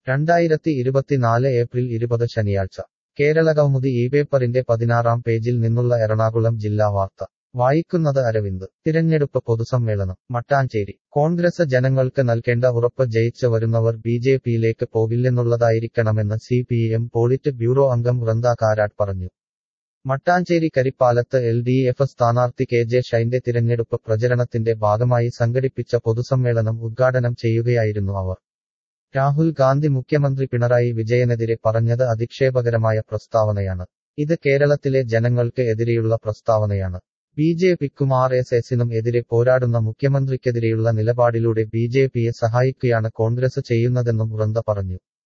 രണ്ടായിരത്തി ഇരുപത്തിനാല് ഏപ്രിൽ ഇരുപത് ശനിയാഴ്ച കേരളകൗമുദി ഈ പേപ്പറിന്റെ പതിനാറാം പേജിൽ നിന്നുള്ള എറണാകുളം ജില്ലാ വാർത്ത വായിക്കുന്നത് അരവിന്ദ് തിരഞ്ഞെടുപ്പ് പൊതുസമ്മേളനം മട്ടാഞ്ചേരി കോൺഗ്രസ് ജനങ്ങൾക്ക് നൽകേണ്ട ഉറപ്പ് ജയിച്ച് വരുന്നവർ ബി ജെ പിയിലേക്ക് പോകില്ലെന്നുള്ളതായിരിക്കണമെന്ന് C P M polit bureau അംഗം വൃന്ദ കാരാട്ട് പറഞ്ഞു മട്ടാഞ്ചേരി കരിപ്പാലത്ത് എൽ ഡി എഫ് സ്ഥാനാർത്ഥി കെ ജെ ഷൈന്റെ തിരഞ്ഞെടുപ്പ് പ്രചരണത്തിന്റെ ഭാഗമായി സംഘടിപ്പിച്ച പൊതുസമ്മേളനം ഉദ്ഘാടനം ചെയ്യുകയായിരുന്നു അവർ രാഹുൽ ഗാന്ധി മുഖ്യമന്ത്രി പിണറായി വിജയനെതിരെ പറഞ്ഞത് അധിക്ഷേപകരമായ പ്രസ്താവനയാണ് ഇത് കേരളത്തിലെ ജനങ്ങൾക്ക് എതിരെയുള്ള പ്രസ്താവനയാണ് ബി ജെ പിക്കും ആർ എസ് എസിനും എതിരെ പോരാടുന്ന മുഖ്യമന്ത്രിക്കെതിരെയുള്ള നിലപാടിലൂടെ ബി ജെ പിയെ സഹായിക്കുകയാണ് കോൺഗ്രസ് ചെയ്യുന്നതെന്നും വൃന്ദ പറഞ്ഞു